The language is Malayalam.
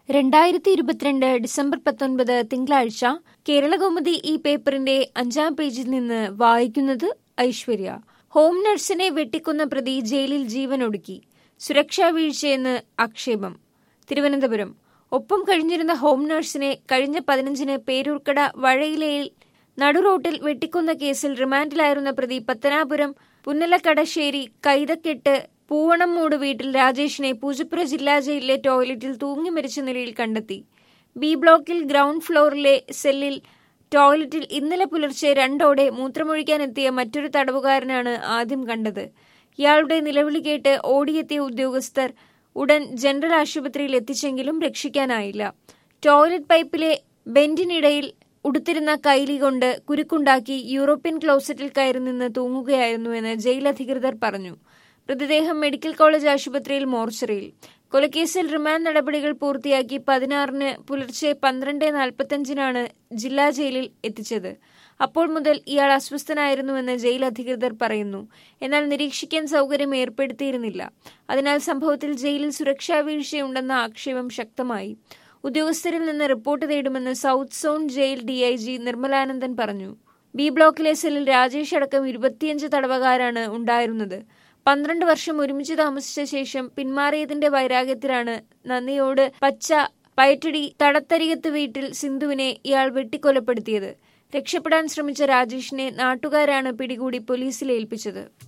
രണ്ടായിരത്തി ഇരുപത്തിരണ്ട് ഡിസംബർ പത്തൊൻപത് തിങ്കളാഴ്ച കേരളകൗമുദി ഈ പേപ്പറിന്റെ അഞ്ചാം പേജിൽ നിന്ന് വായിക്കുന്നത് ഐശ്വര്യ ഹോം നഴ്സിനെ വെട്ടിക്കൊന്ന പ്രതി ജയിലിൽ ജീവനൊടുക്കി സുരക്ഷാ വീഴ്ചയെന്ന് ആക്ഷേപം തിരുവനന്തപുരം ഒപ്പം കഴിഞ്ഞിരുന്ന ഹോം നഴ്സിനെ കഴിഞ്ഞ പതിനഞ്ചിന് പേരൂർക്കട വഴയിലയിൽ നടുറോട്ടിൽ വെട്ടിക്കൊന്ന കേസിൽ റിമാൻഡിലായിരുന്ന പ്രതി പത്തനാപുരം പുന്നലക്കടശ്ശേരി കൈതക്കെട്ട് പൂവണംമൂട് വീട്ടിൽ രാജേഷിനെ പൂജപ്പുര ജില്ലാ ജയിലിലെ ടോയ്ലറ്റിൽ തൂങ്ങി മരിച്ച നിലയിൽ കണ്ടെത്തി ബി ബ്ലോക്കിൽ ഗ്രൗണ്ട് ഫ്ലോറിലെ സെല്ലിൽ ടോയ്ലറ്റിൽ ഇന്നലെ പുലർച്ചെ രണ്ടോടെ മൂത്രമൊഴിക്കാനെത്തിയ മറ്റൊരു തടവുകാരനാണ് ആദ്യം കണ്ടത് ഇയാളുടെ നിലവിളി കേട്ട് ഓടിയെത്തിയ ഉദ്യോഗസ്ഥർ ഉടൻ ജനറൽ ആശുപത്രിയിൽ എത്തിച്ചെങ്കിലും രക്ഷിക്കാനായില്ല ടോയ്ലറ്റ് പൈപ്പിലെ ബെന്റിനിടയിൽ ഉടുത്തിരുന്ന കൈലി കൊണ്ട് കുരുക്കുണ്ടാക്കി യൂറോപ്യൻ ക്ലോസറ്റിൽ കയറി നിന്ന് തൂങ്ങുകയായിരുന്നുവെന്ന് ജയിൽ അധികൃതർ പറഞ്ഞു മൃതദേഹം മെഡിക്കൽ കോളേജ് ആശുപത്രിയിൽ മോർച്ചറിയിൽ കൊലക്കേസിൽ റിമാൻഡ് നടപടികൾ പൂർത്തിയാക്കി പതിനാറിന് പുലർച്ചെ പന്ത്രണ്ട് നാൽപ്പത്തഞ്ചിനാണ് ജില്ലാ ജയിലിൽ എത്തിച്ചത് അപ്പോൾ മുതൽ ഇയാൾ അസ്വസ്ഥനായിരുന്നുവെന്ന് ജയിൽ അധികൃതർ പറയുന്നു എന്നാൽ നിരീക്ഷിക്കാൻ സൗകര്യം ഏർപ്പെടുത്തിയിരുന്നില്ല അതിനാൽ സംഭവത്തിൽ ജയിലിൽ സുരക്ഷാ വീഴ്ചയുണ്ടെന്ന ആക്ഷേപം ശക്തമായി ഉദ്യോഗസ്ഥരിൽ നിന്ന് റിപ്പോർട്ട് തേടുമെന്ന് south zone jail DIG Nirmalanandan പറഞ്ഞു ബി ബ്ലോക്കിലെ സെല്ലിൽ രാജേഷ് അടക്കം ഇരുപത്തിയഞ്ച് തടവുകാരാണ് ഉണ്ടായിരുന്നത് പന്ത്രണ്ട് വർഷം ഒരുമിച്ച് താമസിച്ച ശേഷം പിന്മാറിയതിന്റെ വൈരാഗ്യത്തിലാണ് നന്ദിയോട് പച്ച പയറ്റടി തടത്തരികത്ത് വീട്ടിൽ സിന്ധുവിനെ ഇയാൾ വെട്ടിക്കൊലപ്പെടുത്തിയത് രക്ഷപ്പെടാൻ ശ്രമിച്ച രാജേഷിനെ നാട്ടുകാരാണ് പിടികൂടി പോലീസിൽ ഏൽപ്പിച്ചത്